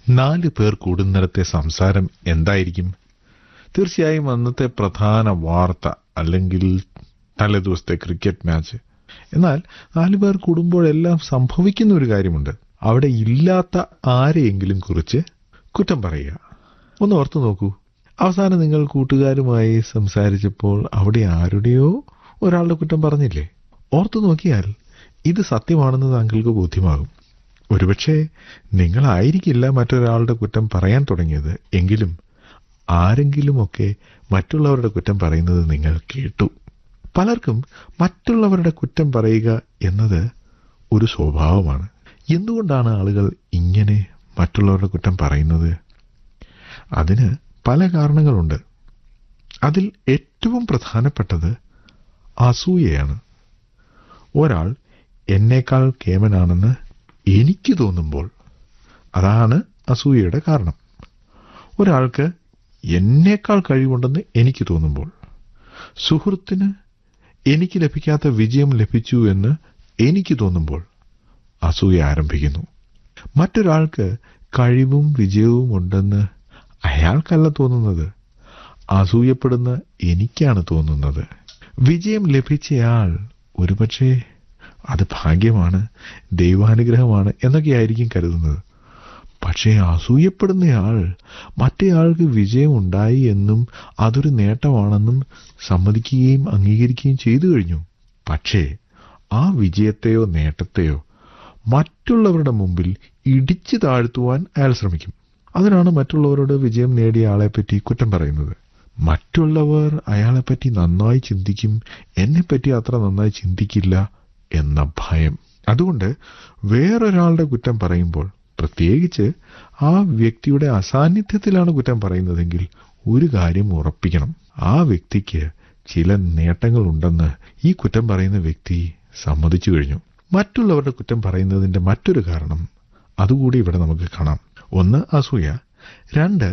നാല് പേർ കൂടുന്നിടത്തെ സംസാരം എന്തായിരിക്കും തീർച്ചയായും അന്നത്തെ പ്രധാന വാർത്ത അല്ലെങ്കിൽ തലേദിവസത്തെ ക്രിക്കറ്റ് മാച്ച് എന്നാൽ നാലു പേർ കൂടുമ്പോഴെല്ലാം സംഭവിക്കുന്ന ഒരു കാര്യമുണ്ട് അവിടെ ഇല്ലാത്ത ആരെയെങ്കിലും കുറിച്ച് കുറ്റം പറയുക ഒന്ന് ഓർത്തു നോക്കൂ അവസാനം നിങ്ങൾ കൂട്ടുകാരുമായി സംസാരിച്ചപ്പോൾ അവിടെ ആരുടെയോ ഒരാളുടെ കുറ്റം പറഞ്ഞില്ലേ ഓർത്തു നോക്കിയാൽ ഇത് സത്യമാണെന്ന് താങ്കൾക്ക് ബോധ്യമാകും ഒരുപക്ഷെ നിങ്ങളായിരിക്കില്ല മറ്റൊരാളുടെ കുറ്റം പറയാൻ തുടങ്ങിയത് എങ്കിലും ആരെങ്കിലുമൊക്കെ മറ്റുള്ളവരുടെ കുറ്റം പറയുന്നത് നിങ്ങൾ കേട്ടു പലർക്കും മറ്റുള്ളവരുടെ കുറ്റം പറയുക എന്നത് ഒരു സ്വഭാവമാണ് എന്തുകൊണ്ടാണ് ആളുകൾ ഇങ്ങനെ മറ്റുള്ളവരുടെ കുറ്റം പറയുന്നത് അതിന് പല കാരണങ്ങളുണ്ട് അതിൽ ഏറ്റവും പ്രധാനപ്പെട്ടത് അസൂയയാണ് ഒരാൾ എന്നേക്കാൾ കേമനാണെന്ന് എനിക്ക് തോന്നുമ്പോൾ അതാണ് അസൂയയുടെ കാരണം ഒരാൾക്ക് എന്നേക്കാൾ കഴിവുണ്ടെന്ന് എനിക്ക് തോന്നുമ്പോൾ സുഹൃത്തിന് എനിക്ക് ലഭിക്കാത്ത വിജയം ലഭിച്ചു എന്ന് എനിക്ക് തോന്നുമ്പോൾ അസൂയ ആരംഭിക്കുന്നു മറ്റൊരാൾക്ക് കഴിവും വിജയവും ഉണ്ടെന്ന് അയാൾക്കല്ല തോന്നുന്നത് അസൂയപ്പെടുന്ന എനിക്കാണ് തോന്നുന്നത് വിജയം ലഭിച്ചയാൾ ഒരുപക്ഷെ അത് ഭാഗ്യമാണ് ദൈവാനുഗ്രഹമാണ് എന്നൊക്കെയായിരിക്കും കരുതുന്നത് പക്ഷേ അസൂയപ്പെടുന്നയാൾ മറ്റേയാൾക്ക് വിജയം ഉണ്ടായി എന്നും അതൊരു നേട്ടമാണെന്നും സമ്മതിക്കുകയും അംഗീകരിക്കുകയും ചെയ്തു കഴിഞ്ഞു പക്ഷേ ആ വിജയത്തെയോ നേട്ടത്തെയോ മറ്റുള്ളവരുടെ മുമ്പിൽ ഇടിച്ചു താഴ്ത്തുവാൻ അയാൾ ശ്രമിക്കും അതിനാണ് മറ്റുള്ളവരോട് വിജയം നേടിയ ആളെപ്പറ്റി കുറ്റം പറയുന്നത് മറ്റുള്ളവർ അയാളെപ്പറ്റി നന്നായി ചിന്തിക്കും എന്നെപ്പറ്റി അത്ര നന്നായി ചിന്തിക്കില്ല എന്ന ഭയം അതുകൊണ്ട് വേറൊരാളുടെ കുറ്റം പറയുമ്പോൾ പ്രത്യേകിച്ച് ആ വ്യക്തിയുടെ അസാന്നിധ്യത്തിലാണ് കുറ്റം പറയുന്നതെങ്കിൽ ഒരു കാര്യം ഉറപ്പിക്കണം ആ വ്യക്തിക്ക് ചില നേട്ടങ്ങൾ ഉണ്ടെന്ന് ഈ കുറ്റം പറയുന്ന വ്യക്തി സമ്മതിച്ചു കഴിഞ്ഞു മറ്റുള്ളവരുടെ കുറ്റം പറയുന്നതിന്റെ മറ്റൊരു കാരണം അതുകൂടി ഇവിടെ നമുക്ക് കാണാം ഒന്ന് അസൂയ രണ്ട്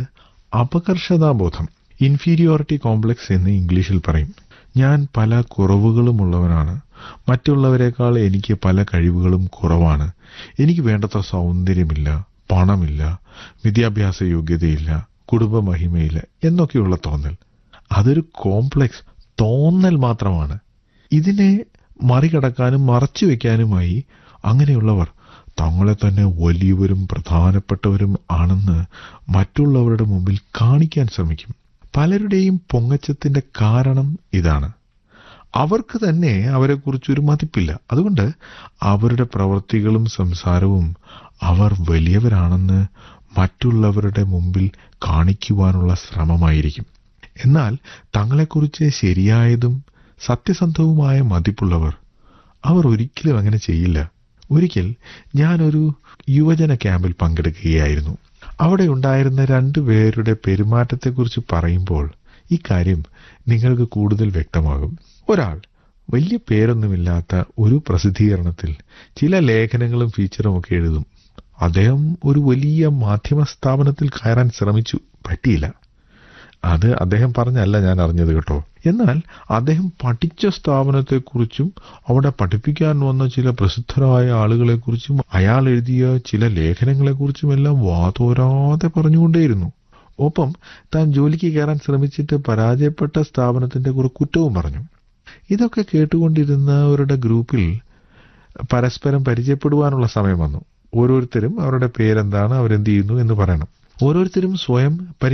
അപകർഷതാബോധം ഇൻഫീരിയോറിറ്റി കോംപ്ലക്സ് എന്ന് ഇംഗ്ലീഷിൽ പറയും ഞാൻ പല കുറവുകളുമുള്ളവനാണ് മറ്റുള്ളവരെക്കാൾ എനിക്ക് പല കഴിവുകളും കുറവാണ് എനിക്ക് വേണ്ടത്ര സൗന്ദര്യമില്ല പണമില്ല വിദ്യാഭ്യാസ യോഗ്യതയില്ല കുടുംബ മഹിമയില്ല എന്നൊക്കെയുള്ള തോന്നൽ അതൊരു കോംപ്ലക്സ് തോന്നൽ മാത്രമാണ് ഇതിനെ മറികടക്കാനും മറച്ചു വെക്കാനുമായി അങ്ങനെയുള്ളവർ തങ്ങളെ തന്നെ വലിയവരും പ്രധാനപ്പെട്ടവരും ആണെന്ന് മറ്റുള്ളവരുടെ മുമ്പിൽ കാണിക്കാൻ ശ്രമിക്കും പലരുടെയും പൊങ്ങച്ചത്തിന്റെ കാരണം ഇതാണ് അവർക്ക് തന്നെ അവരെക്കുറിച്ചൊരു മതിപ്പില്ല അതുകൊണ്ട് അവരുടെ പ്രവൃത്തികളും സംസാരവും അവർ വലിയവരാണെന്ന് മറ്റുള്ളവരുടെ മുമ്പിൽ കാണിക്കുവാനുള്ള ശ്രമമായിരിക്കും എന്നാൽ തങ്ങളെക്കുറിച്ച് ശരിയായതും സത്യസന്ധവുമായ മതിപ്പുള്ളവർ അവർ ഒരിക്കലും അങ്ങനെ ചെയ്യില്ല ഒരിക്കൽ ഞാനൊരു യുവജന ക്യാമ്പിൽ പങ്കെടുക്കുകയായിരുന്നു അവിടെ ഉണ്ടായിരുന്ന രണ്ടു പേരുടെ പെരുമാറ്റത്തെക്കുറിച്ച് പറയുമ്പോൾ ഇക്കാര്യം നിങ്ങൾക്ക് കൂടുതൽ വ്യക്തമാകും ഒരാൾ വലിയ പേരൊന്നുമില്ലാത്ത ഒരു പ്രസിദ്ധീകരണത്തിൽ ചില ലേഖനങ്ങളും ഫീച്ചറും ഒക്കെ എഴുതും അദ്ദേഹം ഒരു വലിയ മാധ്യമ സ്ഥാപനത്തിൽ കയറാൻ ശ്രമിച്ചു പറ്റിയില്ല അത് അദ്ദേഹം പറഞ്ഞല്ല ഞാൻ അറിഞ്ഞത് കേട്ടോ എന്നാൽ അദ്ദേഹം പഠിച്ച സ്ഥാപനത്തെക്കുറിച്ചും അവിടെ പഠിപ്പിക്കാൻ വന്ന ചില പ്രസിദ്ധരായ ആളുകളെക്കുറിച്ചും അയാൾ എഴുതിയ ചില ലേഖനങ്ങളെക്കുറിച്ചും എല്ലാം വാതോരാതെ പറഞ്ഞുകൊണ്ടേയിരുന്നു ഒപ്പം താൻ ജോലിക്ക് കയറാൻ ശ്രമിച്ചിട്ട് പരാജയപ്പെട്ട സ്ഥാപനത്തിന്റെ കുറെ കുറ്റവും പറഞ്ഞു ഇതൊക്കെ കേട്ടുകൊണ്ടിരുന്നവരുടെ ഗ്രൂപ്പിൽ പരസ്പരം പരിചയപ്പെടുവാനുള്ള സമയം വന്നു ഓരോരുത്തരും അവരുടെ പേരെന്താണ് അവരെന്ത് ചെയ്യുന്നു എന്ന് പറയണം ഓരോരുത്തരും സ്വയം